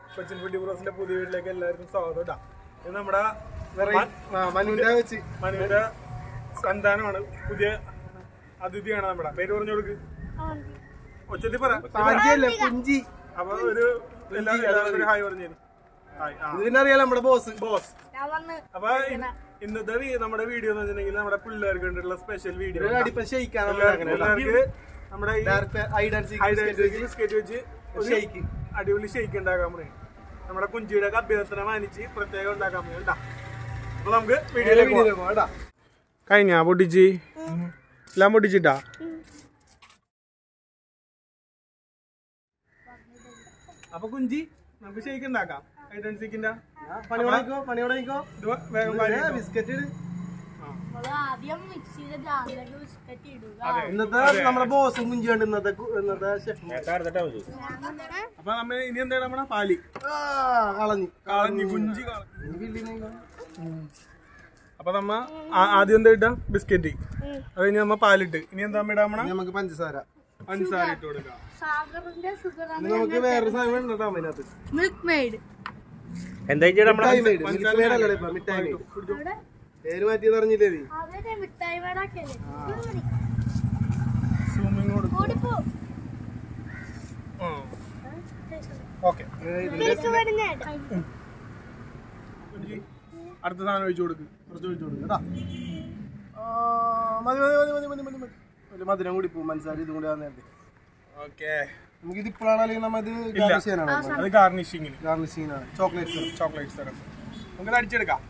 Cochin foodie ബ്രോസിന്റെ പുതിയ വീട്ടിലേക്ക് എല്ലാവർക്കും സ്വാഗതം ഇടാം ഇത് നമ്മുടെ മനുവിന്റെ വെച്ച് മനുവിന്റെ സന്താനമാണ് പുതിയ അതിഥിയാണ് നമ്മുടെ പേര് പറഞ്ഞു കൊടുക്ക് ഒച്ചത്തിൽ പറ ഭാഗ്യല്ലേ കുഞ്ചി അപ്പൊ ഒരു എല്ലാ- എല്ലാവർക്കും ഒരു ഹായ് പറഞ്ഞു ഹായ് ആ ഇത് പിന്നെ അറിയാലോ നമ്മുടെ ബോസ് ബോസ് ഞാൻ വന്ന് അപ്പൊ ഇ- ഇന്നത്തെ വീ- നമ്മുടെ വീഡിയോ എന്ന് വെച്ചിട്ടുണ്ടെങ്കിൽ നമ്മുടെ പിള്ളേർക്ക് വേണ്ടിയിട്ടുള്ള സ്പെഷ്യൽ വീഡിയോ അടിപ്പം ഷെയ്ക്കാണ് പിള്ളേർക്ക് നമ്മുടെ ഈ ഐഡൻസി ബിസ്ക്കറ്റ് വെച്ച് ഒരു ഷെയ്ക്ക് അടിപൊളി ഷെയ്ക്ക് ഉണ്ടാക്കാൻ പറയും നമ്മുടെ കുഞ്ചിയുടെ ഒക്കെ അഭ്യർത്ഥന മാനിച്ച് പ്രത്യേകം ഉണ്ടാക്കാൻ പറയും കേട്ടാ അപ്പൊ നമുക്ക് വീഡിയോയിലേക്ക് പോകാം കഴിഞ്ഞാ പൊട്ടിച്ച് എല്ലാം പൊട്ടിച്ചിട്ടാ അപ്പൊ കുഞ്ചി നമുക്ക് ഷെയ്ക്ക് ഉണ്ടാക്കാം ഐഡൻസിക്കിന്റെ പണി തുടങ്ങിക്കോ പണി തുടങ്ങിക്കോ ഇത് വേഗം വാരി ഇട്ടോ. ബിസ്ക്കറ്റ് ഇട് നമ്മള് ആദ്യം മിക്സിയിലെ ജാറിലേക്ക് ബിസ്ക്കറ്റ് ഇടുക അതെ ഇന്നത്തെ നമ്മുടെ ബോസും കുഞ്ചി കണ്ട് ഇന്നത്തെ കു- ഇന്നത്തെ ഷെഫ് അപ്പൊ നമ്മ ഇനി എന്താ നമ്മുടെ പാലി ആ കളഞ്ഞു കളഞ്ഞി കുഞ്ചി കളഞ്ഞി ഇനി ബില്ലിനെ അപ്പൊ നമ്മ ആ- ആദ്യം എന്താ ഇട്ടാ ബിസ്ക്കറ്റ് അത് കഴിഞ്ഞ് നമ്മ പാലിട്ട് ഇനി എന്താ അമ്മ ഇടാ നമ്മ ഇനി നമുക്ക് പഞ്ചസാര പഞ്ചസാര ഇട്ട് കൊടുക്കാം സാഗറിന്റെ ഷുഗർ ഇനി നമുക്ക് വേറൊരു സാധനം വേണ്ട കേട്ടോ അതിനകത്ത് മിൽക്ക് മെയ്ഡ് മിഠായി മെയ്ഡ് മിൽക്ക് മെയ്ഡ് അല്ലല്ലോ ഇപ്പൊ മിഠായി മെയ്ഡ് അവിടെ പേര് മാറ്റിയത് അറിഞ്ഞില്ലേ നീ അവരെ മിഠായി മേടാക്കല്ലേ സൂമിങ് കൊടുക്കും ഓടിപ്പോ ഓക്കെ മിൽക്ക് മെയ്ഡ് അടുത്ത സാധനം ഒഴിച്ചു കൊടുക്ക് കുറച്ച് ഒഴിച്ചു കൊടുക്കും കേട്ടോ ആ, മതി മതി മതി മതി മതി മതി മതി ഒരു മധുരം കൂടി പോകും പഞ്ചസാര ഇതും കൂടി ആവുന്ന നേരത്തെ ഓക്കെ നമുക്ക് ഇത് ഇപ്പോഴാണ് അല്ലെങ്കിൽ നമ്മ ഇത് ഗാർണിഷ് ചെയ്യാനാണ് അത് ഗാർണിഷിങ്ങിന് ഗാർണിഷിങ്ങിനാണ് ചോക്ലേറ്റ് ചോക്ലേറ്റ് സിറപ്പ് നമുക്ക് അടിച്ചെടുക്കാം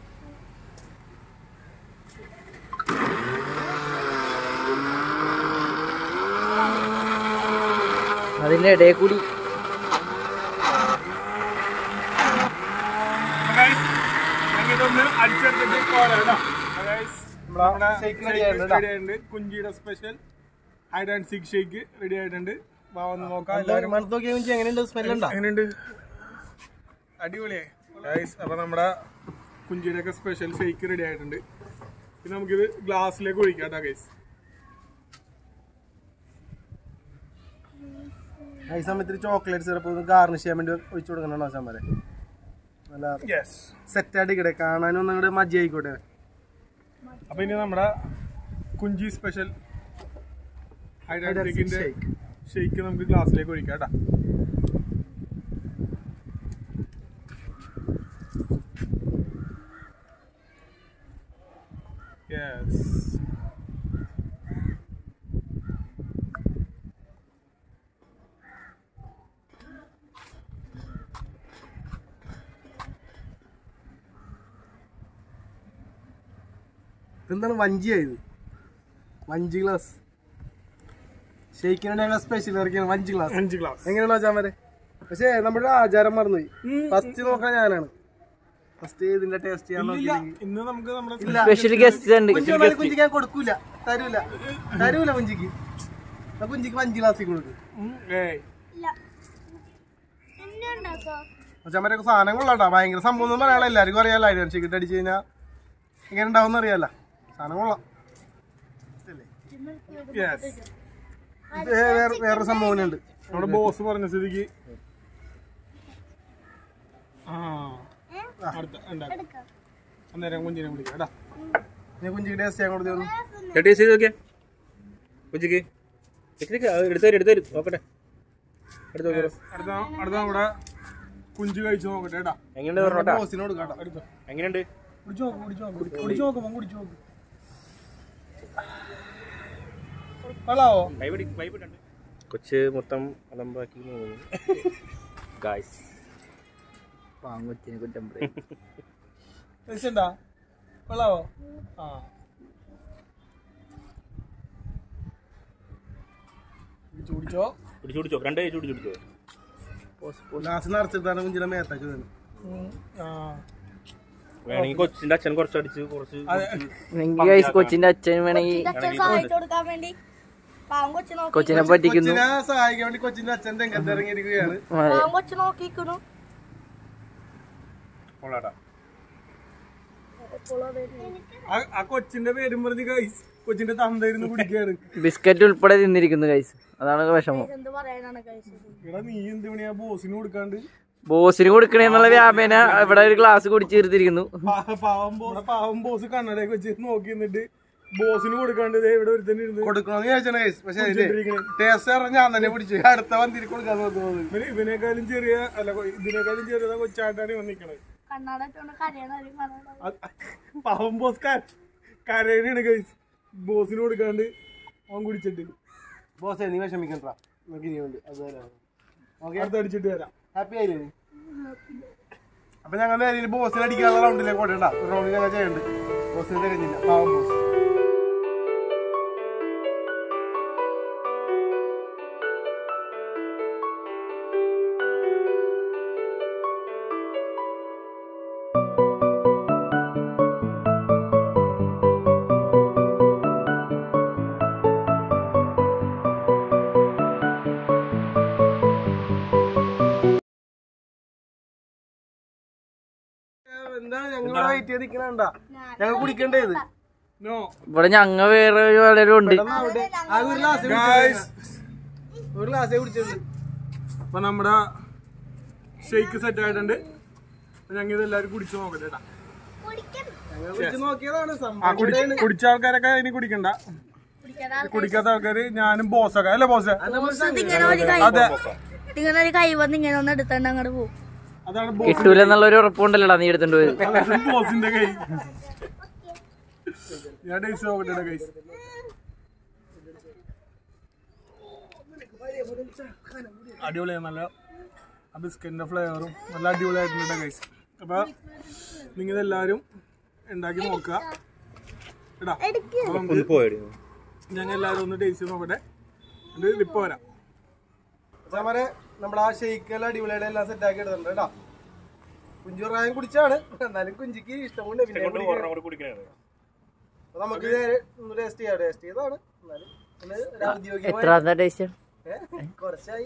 അതിന്റെ ഇടയിൽ കൂടി Guys, ഞങ്ങൾ ഇതൊന്ന് അടിച്ചെടുത്തിട്ട് പോരാം കേട്ടോ. Guys, നമ്മുടെ shake shake ready ആയിട്ടുണ്ട് ready ആയിട്ടുണ്ട്. കുഞ്ചിയുടെ special hide and seek shake ready ആയിട്ടുണ്ട് വാ ഒന്ന് നോക്കാം എല്ലാവരും മണത്ത് നോക്കിയാൽ കുഞ്ചി എങ്ങനെയുണ്ട് സ്മെൽ ഉണ്ടോ എങ്ങനെയുണ്ട് അടിപൊളിയായി ഗൈസ് അപ്പൊ നമ്മുടെ കുഞ്ചിയുടെ ഒക്കെ സ്പെഷ്യൽ ഷേക്ക് റെഡി ആയിട്ടുണ്ട് പിന്നെ നമുക്കിത് ഗ്ലാസ്സിലേക്ക് ഒഴിക്കാം കേട്ടോ ഗൈസ് ഈ സമയത്ത് ചോക്ലേറ്റ് സിറപ്പ് ഒന്ന് ഗാർണിഷ് ചെയ്യാൻ വേണ്ടി ഒഴിച്ചു കൊടുക്കണം ആശാന്മാരെ നല്ല യെസ് സെറ്റായിട്ട് ഇക്കട്ടെ കാണാനും ഒന്നും കൂടെ മജ്ജ ആയിക്കോട്ടെ അപ്പൊ ഇനി നമ്മുടെ കുഞ്ചി സ്പെഷ്യൽ ഹൈഡ് ആൻഡ് സിക്കിന്റെ shake. ഷേക്ക് നമുക്ക് ഗ്ലാസ്സിലേക്ക് ഒഴിക്കാം കേട്ടോ യെസ് ഇതെന്താണ് വഞ്ചിയായത് വഞ്ചി ഗ്ലാസ് ഷെയ്ക്കിന് ഞങ്ങൾ സ്പെഷ്യൽ ഇറക്കിയാണ് വഞ്ചി ഗ്ലാസ് അഞ്ച് ഗ്ലാസ് എങ്ങനെയുള്ള ആചാരന്മാരെ പക്ഷേ നമ്മുടെ ആചാരം മറന്നുപോയി ഫസ്റ്റ് നോക്കാൻ ഞാനാണ് ഫസ്റ്റ് ഇതിന്റെ ടേസ്റ്റ് ചെയ്യാൻ ഇല്ല നോക്കിയില്ലെങ്കിൽ ഇന്ന് നമുക്ക് നമ്മുടെ സ്പെഷ്യൽ ഗസ്റ്റ് ഉണ്ട് കുഞ്ചി വന്നാലും കുഞ്ചിക്ക് ഞാൻ കൊടുക്കൂല തരൂല തരൂല കുഞ്ചിക്ക് ആ കുഞ്ചിക്ക് വഞ്ചി ഗ്ലാസ്സിൽ കൊടുക്കും ഉം, ഏയ് ഇല്ല എന്നെ ഉണ്ടാക്കോ അച്ഛന്മാരൊക്കെ സാധനം കൊള്ളാട്ടോ ഭയങ്കര സംഭവം ഒന്നും പറയാനുള്ള എല്ലാവർക്കും അറിയാലോ അതിന് ചിക്കറ്റ് അടിച്ചു കഴിഞ്ഞാൽ എങ്ങനെ ഉണ്ടാവും അറിയാലോ സാധനം കൊള്ളാം യെസ് ഇത് വേറെ വേറൊരു സംഭവം ഉണ്ട് നമ്മുടെ ബോസ് പറഞ്ഞ സ്ഥിതിക്ക് ആ അടുത്ത ഉണ്ടാക്കാം അന്നേരം കുഞ്ഞിനെ വിളിക്കാം കേട്ടാ ഞാൻ കുഞ്ചിക്ക് ടേസ്റ്റ് ചെയ്യാൻ കൊടുത്തു ടേസ്റ്റ് ചെയ്ത് നോക്കിയാ ഉച്ചക്ക് എടുത്തു എടുത്തു നോക്കട്ടെ എടുത്തു നോക്കൂ അടുത്ത അടുത്ത നമ്മുടെ കുഞ്ചു കഴിച്ചു നോക്കട്ടെ കേട്ടാ എങ്ങനെയുണ്ട് പറഞ്ഞോട്ടാ ബോസിനോട് കേട്ടോ എടുത്തോ എങ്ങനെയുണ്ട് കുടിച്ചു നോക്ക് കുടിച്ചു നോക്ക് കുടിച്ചു നോക്ക് മോൻ കുടിച്ചു നോക്ക് കൊള്ളാവോ കൈപിടി കൈപിട്ടുണ്ട് കൊച്ച് മൊത്തം അലമ്പാക്കി ഗായ്സ് പാങ്കൊച്ചിനെ കുറ്റം പറയും രസണ്ടാ കൊള്ളാവോ ആ കുടിച്ചോ കുടിച്ചോ പിടിച്ചു പിടിച്ചോ രണ്ട് കൈ പിടിച്ചു പിടിച്ചോ ഗ്ലാസ് നിറച്ചിട്ടാണ് കുഞ്ചിനെ മേത്താക്കി തന്നെ ഉം, ആ വേണമെങ്കിൽ കൊച്ചിന്റെ അച്ഛൻ കുറച്ച് അടിച്ച് കുറച്ച് അതെ എനിക്ക് ഗൈസ് കൊച്ചിന്റെ അച്ഛൻ വേണമെങ്കിൽ അച്ഛൻ സഹായിച്ചു കൊടുക്കാൻ വേണ്ടി പാവം കൊച്ചു നോക്കി കൊച്ചിനെ പറ്റിക്കുന്നു കൊച്ചിനെ സഹായിക്കാൻ വേണ്ടി കൊച്ചിന്റെ അച്ഛൻ രംഗത്ത് ഇറങ്ങിയിരിക്കുകയാണ് പാവം കൊച്ചു നോക്കിക്കുന്നു കൊള്ളാട്ടാ ആ- ആ കൊച്ചിന്റെ പേരും പറഞ്ഞ് ഗൈസ് കൊച്ചിന്റെ തന്തയിരുന്ന് കുടിക്കുകയാണ് ബിസ്ക്കറ്റ് ഉൾപ്പെടെ തിന്നിരിക്കുന്നു ഗൈസ് അതാണ് വിഷമം എന്ത് പറയാനാണ് കഴിച്ചത് എടാ നീ എന്ത് പണിയാ ബോസിന് കൊടുക്കാണ്ട് ബോസിന് കൊടുക്കണേന്നുള്ള വ്യാപേന ഇവിടെ ഒരു ഗ്ലാസ് കുടിച്ചു തീർത്തിരിക്കുന്നു പാ- പാവം ബോസ് പാവം ബോസ് കണ്ണടയൊക്കെ വെച്ച് നോക്കി നിന്നിട്ട് ബോസിന് കൊടുക്കാണ്ട് ദേ ഇവിടെ ഒരുത്തന്നെ ഇരുന്ന് കൊടുക്കണമെന്ന് വിചാരിച്ചാണ് guys. പക്ഷെ കുടിച്ചോണ്ടിരിക്കണ്. ടേസ്റ്റ് പറഞ്ഞ ഞാൻ തന്നെ പിടിച്ചു അടുത്ത വന്തിരി കൊടുക്കാൻ നോക്കുന്നത് ഇവന് ഇവനേക്കാളും ചെറിയ അല്ല കൊ- ഇതിനേക്കാളും ചെറിയതാ കൊച്ചായിട്ടാണ് വന്നിക്കണത് കണ്ണാട ഇട്ടോണ്ട് കരയണ ഒരു കണ്ണാട അത് പാവം ബോസ് കരയനാണ് ഗൈസ് ബോസിന് കൊടുക്കാണ്ട് അവൻ കുടിച്ചിട്ട് ബോസേ നീ വിഷമിക്കണ്ട നമുക്ക് ഇനിയുണ്ട് അതുപോലെ ഓക്കെ അടുത്ത് അടിച്ചിട്ട് വരാം ഹാപ്പി ആയില്ലേ നീ? അപ്പൊ ഞങ്ങൾ നേരെ ബോസിനെ അടിക്കാനുള്ള റൗണ്ടിലേക്ക് ഓടേണ്ട ഒരു റൗണ്ട് ഞങ്ങൾ ചെയ്യുന്നുണ്ട് ബോസിനെ തികഞ്ഞില്ല പാവം ബോസ് എന്താണ് ഞങ്ങൾ വെയിറ്റ് ചെയ്ത് നിൽക്കണണ്ട ഞങ്ങൾ കുടിക്കേണ്ടത് നോ ഇവിടെ ഞങ്ങ വേറെ ഒരു പലരും ഉണ്ട് ആകെ ഒരു ഗ്ലാസ് ഗൈസ് ഒരു ഗ്ലാസ്സേ കുടിച്ചിട്ടുണ്ട് അപ്പൊ നമ്മുടെ ഷെയ്ക്ക് സെറ്റ് ആയിട്ടുണ്ട് അപ്പൊ ഞങ്ങൾ ഇതെല്ലാരും കുടിച്ചു നോക്കട്ടെ കേട്ടാ ഞങ്ങൾ കുടിച്ച് നോക്കിയതാണ് ആ സംഭവം കുടി കുടിച്ച ആൾക്കാരൊക്കെ ഇനി കുടിക്കണ്ട കുടിക്കാത്ത ആൾക്കാര് ഞാനും ബോസൊക്കെ അല്ലേ ബോസ് ഇങ്ങനെ ഒരു കൈ അതെ ഇങ്ങനെ ഒരു കൈ വന്ന് ഇങ്ങനെ ഒന്ന് എടുത്തോണ്ട് അങ്ങോട്ട് പോകും അതാണ് ബോസ് കിട്ടൂല എന്നുള്ള ഒരു ഉറപ്പുണ്ടല്ലോടാ നീ എടുത്തോണ്ട് പോയത് അതാണ് ബോസിന്റെ കൈ ഞാൻ ടേസ്റ്റ് നോക്കട്ടെ കൈസ് അടിപൊളിയാണ് നല്ല ആ ബിസ്ക്കറ്റിന്റെ ഫ്ലേവറും നല്ല അടിപൊളിയായിട്ടുണ്ട് കൈസ് അപ്പൊ നിങ്ങൾ എല്ലാവരും ഉണ്ടാക്കി നോക്കുക ഇടാ അപ്പൊ നമുക്ക് ഒന്ന് പോയടി ഞങ്ങൾ എല്ലാവരും ഒന്ന് ടേസ്റ്റ് ചെയ്ത് നോക്കട്ടെ എന്നിട്ട് ഇപ്പൊ വരാം അതേപോലെ നമ്മുടെ ആ ഷെയ്ക്കെല്ലാം അടിപൊളിയായിട്ട് എല്ലാം സെറ്റ് ആക്കി എടുത്തിട്ടുണ്ട് കേട്ടോ കുഞ്ചു പ്രായം കുടിച്ചാണ് എന്നാലും കുഞ്ചിക്ക് ഇഷ്ടം കൊണ്ട് പിന്നെ കൊണ്ട് കുടിക്കാൻ. ഒരെണ്ണം കൂടി കുടിക്കണേ അപ്പൊ നമുക്ക് നേരെ ഒന്ന് ടേസ്റ്റ് ചെയ്യാം ടേസ്റ്റ് ചെയ്താണ് എന്നാലും ഒന്ന് ഒരു ഔദ്യോഗികമായി എത്ര ടേസ്റ്റ് ഏ? കുറച്ചായി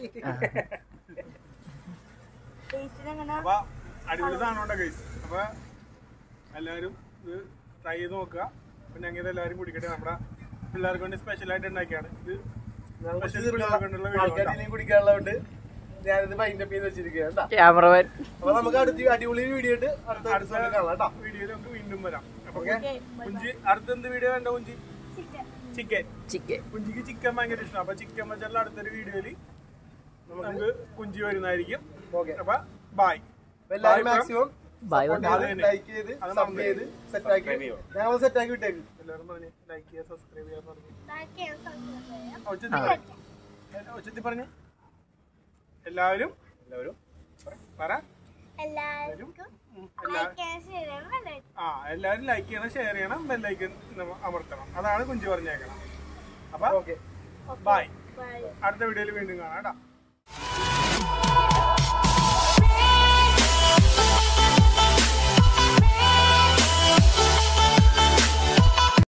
ടേസ്റ്റിന് അങ്ങനെ അപ്പൊ അടിപൊളി സാധനം കൈസ് അപ്പൊ എല്ലാവരും ഇത് ട്രൈ ചെയ്ത് നോക്കുക അപ്പൊ ഞങ്ങൾ ഇത് എല്ലാവരും കുടിക്കട്ടെ നമ്മുടെ പിള്ളേർക്ക് വേണ്ടി സ്പെഷ്യൽ ആയിട്ട് ഉണ്ടാക്കിയാണ് ഇത് സ്പെഷ്യൽ പിള്ളേർക്ക് വേണ്ടിയുള്ള വീഡിയോ ആൾക്കാർ ഇനിയും കുടിക്കാനുള്ളതുകൊണ്ട് ഞാനിത് മൈൻഡപ്പ് ചെയ്ത് വെച്ചിരിക്കുകയാണ് കേട്ടോ ക്യാമറമാൻ അപ്പൊ നമുക്ക് അടുത്ത അടിപൊളി വീഡിയോ ഇട്ട് അടുത്ത episode ൽ കാണാം കേട്ടോ വീഡിയോയിൽ നമുക്ക് വീണ്ടും വരാം അപ്പൊ ഓക്കെ കുഞ്ചി അടുത്ത എന്ത് വീഡിയോ വേണ്ട കുഞ്ചി ചിക്കൻ ചിക്കൻ കുഞ്ചിക്ക് ചിക്കൻ ഭയങ്കര ഇഷ്ടം അപ്പൊ ചിക്കൻ വെച്ചാൽ അടുത്തൊരു വീഡിയോയില് നമുക്ക് കുഞ്ചി വരുന്നതായിരിക്കും ഓക്കെ അപ്പൊ ബായ് അപ്പൊ എല്ലാവരും മാക്സിമം ബൈ ലൈക്ക് ചെയ്ത് സബ് ചെയ്ത് സെറ്റ് ആക്കി ഞങ്ങൾ സെറ്റ് ആക്കി വിട്ടേക്ക് എല്ലാവരും പറഞ്ഞ് ലൈക്ക് ചെയ്യുക സബ്സ്ക്രൈബ് ചെയ്യാൻ പറഞ്ഞു ഉണ്ടാക്കിയ സമയത്ത് ഒച്ചത്തി പറഞ്ഞു ഒച്ചത്തി പറഞ്ഞു എല്ലാവരും എല്ലാവരും പറ എല്ലാവർക്കും ഉം, എല്ലാ ആ എല്ലാവരും ലൈക്ക് ചെയ്യണം ഷെയർ ചെയ്യണം ബെല്ലൈക്കൻ അമർത്തണം അതാണ് കുഞ്ചു പറഞ്ഞേക്കണം അപ്പൊ ഓക്കെ ബൈ ബൈ അടുത്ത വീഡിയോയിൽ വീണ്ടും കാണാം കേട്ടോ